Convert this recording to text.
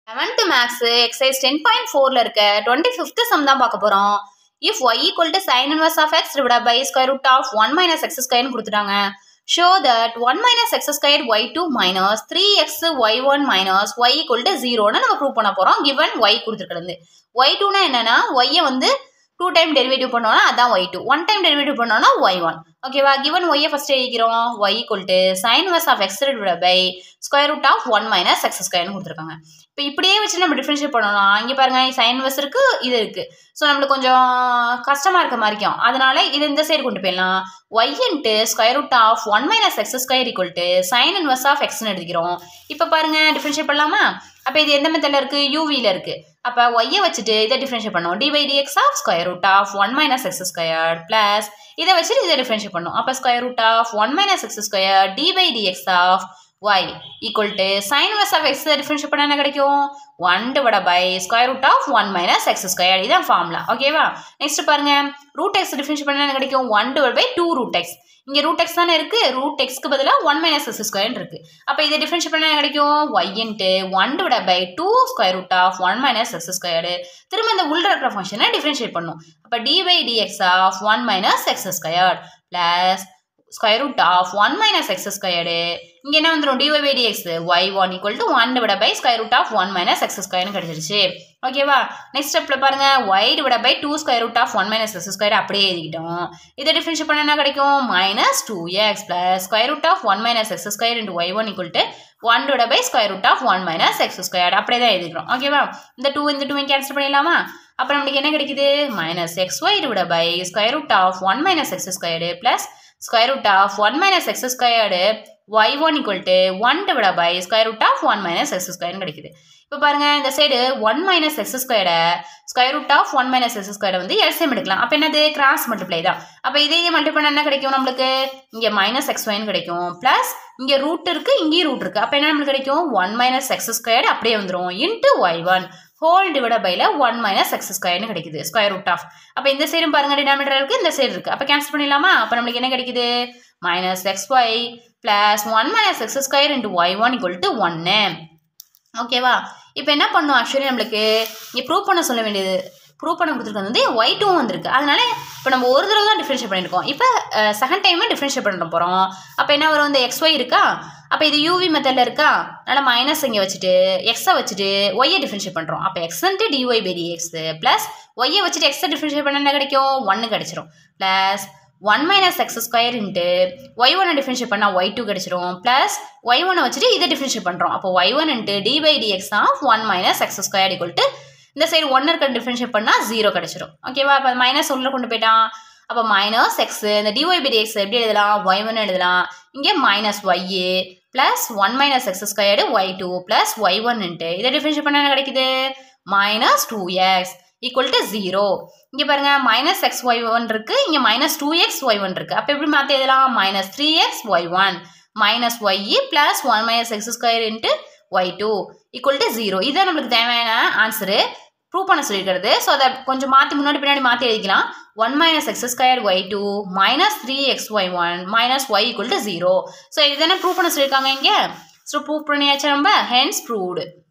eleventh maths exercise ten point ஃபோரில் இருக்க twenty fifth sum தான் பார்க்க போகிறோம் if y equal to sine inverse of x divide by square root of one minus x ஸ்கொயர்னு கொடுத்துட்டாங்க show that one minus x square y two minus three x y one minus y equal to ஜீரோன்னு நம்ம prove பண்ண போகிறோம் given Y கொடுத்துருக்கிறது Y டூனா என்னன்னா ஒய்யை வந்து டூ டைம் டெரிவேட்டிவ் பண்ணோம்னா அதான் y two one time derivative பண்ணோம்னா ஒய் ஒன் ஓகேவா கிவன் ஒய்யை ஃபஸ்ட் எழுதிக்கிறோம் y equal to sine inverse of x divide by square root of one minus x ஸ்கொயர்னு கொடுத்துருக்காங்க இப்போ இப்படியே வச்சு நம்ம டிஃப்ரென்ஷியேட் பண்ணணும் இங்கே பாருங்க சைன் வர்ஸ் இருக்கு இது இருக்கு ஸோ நம்மளுக்கு கொஞ்சம் கஷ்டமா இருக்க மாதிரிக்கும் அதனால இது இந்த சைடு கொண்டு போயிடலாம் y into square root of one minus x square equal to sine inverse of எக்ஸ்னு எடுத்துக்கிறோம் இப்போ பாருங்க டிஃப்ரென்ஷியேட் பண்ணலாமா அப்போ இது எந்த மெத்தடில் இருக்குது யூவியில் இருக்குது அப்போ ஒய்யை வச்சுட்டு இதை டிஃப்ரென்ஷியேட் பண்ணுவோம் d by dx of square root of one minus x square plus இதை வச்சுட்டு இதை டிஃப்ரென்ஷியேட் பண்ணும் அப்போ square root of one minus x square d by dx of y equal to sine inverse of x differentiate பண்ண என்ன கிடைக்கும் one divide by square root of one minus x square இதான் formula ஓகேவா next பாருங்க root x differentiate பண்ண என்ன கிடைக்கும் one divide by two root X இங்கே ரூட் எக்ஸ் தானே இருக்கு ரூட் எக்ஸ்க்கு பதிலாக ஒன் மைனஸ் எக்ஸ் ஸ்கொயர் இருக்கு அப்போ இதை டிஃப்ரென்ஷியேட் பண்ண என்ன கிடைக்கும் y into one divide by two square root of one minus x square திரும்ப இந்த உள்ள இருக்கிற ஃபங்க்ஷனை டிஃப்ரென்ஷியேட் பண்ணும் அப்போ d by dx of one minus x square plus square root of one minus x squared இங்கே என்ன வந்துடும் dy by dx y one equal to one divide by square root of one minus x ஸ்கொயர்னு கிடச்சிருச்சு ஓகேவா next ஸ்டெப்பில் பாருங்க y divide by two square root of one minus x square அப்படியே எழுதிக்கிட்டோம் இதை டிஃபரன்ஷியேட் பண்ண என்ன கிடைக்கும் minus two x plus square root of one minus x square into y one equal to one divide by square root of one minus x square அப்படியே தான் எழுதிக்கிறோம் ஓகேவா இந்த டூ இந்த டூ கேன்சல் பண்ணிடலாமா அப்போ நம்மளுக்கு என்ன கிடைக்குது minus x y divide by square root of one minus x squared plus square root of one minus x squared y one equal to one divide by square root of one minus x ஸ்கொயர்னு கிடைக்குது இப்போ பாருங்க இந்த side one minus x ஸ்கொயர்டை square root of one minus x ஸ்கொயர்டை வந்து LCM எடுக்கலாம் அப்போ என்னது கிராஸ் மல்டிப்ளை தான் அப்போ இதே இதே மல்டிப்ளை பண்ண என்ன கிடைக்கும் நம்மளுக்கு இங்கே மைனஸ் எக்ஸ் ஒய்னு கிடைக்கும் ப்ளஸ் இங்கே ரூட் இருக்கு இங்கேயும் ரூட் இருக்கு அப்போ என்ன நம்மளுக்கு கிடைக்கும் ஒன் மைனஸ் எக்ஸ் ஸ்கொயர்டு அப்படியே வந்துடும் into y one whole divide பைல ஒன் மைனஸ் எக்ஸ் ஸ்கொயர்னு கிடைக்குது ஸ்கொயர் ரூட் ஆஃப் அப்போ இந்த சைடும் பாருங்க டினாமினேட்டர் இருக்கு இந்த சைடு இருக்கு அப்போ கேன்சல் பண்ணிடலாமா அப்போ நம்மளுக்கு என்ன கிடைக்குது minus x y plus one minus x square into y one equal to ஒன்று ஓகேவா இப்போ என்ன பண்ணும் ஆக்சுவலி நம்மளுக்கு இங்கே ப்ரூவ் பண்ண சொல்ல வேண்டியது ப்ரூவ் பண்ண கொடுத்துருக்கிறது வந்து ஒய் டூவும் வந்திருக்கு அதனால இப்போ நம்ம ஒரு தடவை தான் டிஃப்ரென்ஷியேட் பண்ணியிருக்கோம் இப்போ செகண்ட் டைமும் டிஃப்ரென்ஷியேட் பண்ண போகிறோம் அப்போ என்ன வரும் இந்த எக்ஸ் ஒய் இருக்கா அப்போ இது யூவி மெத்தடில் இருக்கா அதனால் மைனஸ் இங்கே வச்சுட்டு எக்ஸை வச்சுட்டு ஒய்யை டிஃப்ரென்ஷியேட் பண்ணுறோம் அப்போ எக்ஸ்ன்ட்டு டிஒய் பை டிஎக்ஸ் ப்ளஸ் ஒய்யை வச்சுட்டு எக்ஸை டிஃப்ரென்ஷியேட் பண்ண என்ன கிடைக்கும் ஒன்று கிடச்சிரும் plus one minus x square into y ஒன்னை டிஃப்ரென்ஷியேட் பண்ணால் ஒய் டூ கிடச்சிரும் ப்ளஸ் ஒய் ஒன்னை வச்சுட்டு இதை டிஃப்ரென்ஷியேட் பண்ணுறோம் அப்போ y one into d by dx of one minus x square equal to இந்த சைடு ஒன்று இருக்க டிஃப்ரென்ஷியேட் பண்ணால் ஜீரோ கிடச்சிரும் ஓகேவா அப்போ மைனஸ் ஒன்றில் கொண்டு போயிட்டான் அப்போ மைனஸ் எக்ஸ் இந்த டிஒய் பை டிஎக்ஸ் எப்படி எழுதலாம் ஒய் ஒன் எழுதலாம் இங்கே மைனஸ் ஒய்ஏ plus one minus x squared y two plus y one into இதை டிஃப்ரென்ஷியேட் பண்ண என்ன கிடைக்குது minus two x equal to zero இங்கே பாருங்க மைனஸ் எக்ஸ் ஒய் ஒன் இருக்கு இங்கே minus two x y one இருக்கு அப்போ எப்படி மாற்றி எழுதலாம் minus three x y one minus y plus one minus x square into y two equal to zero இதுதான் நம்மளுக்கு தேவையான ஆன்சரு ப்ரூவ் பண்ண சொல்லியிருக்கிறது ஸோ அதை கொஞ்சம் மாற்றி முன்னாடி பின்னாடி மாற்றி எழுதிக்கலாம் one minus x square y two minus three x y one minus y equal to zero so இதுதானே ப்ரூவ் பண்ண சொல்லியிருக்காங்க இங்கே ஸோ ப்ரூவ் பண்ணியாச்சு நம்ம ஹென்ஸ் ப்ரூவ்டு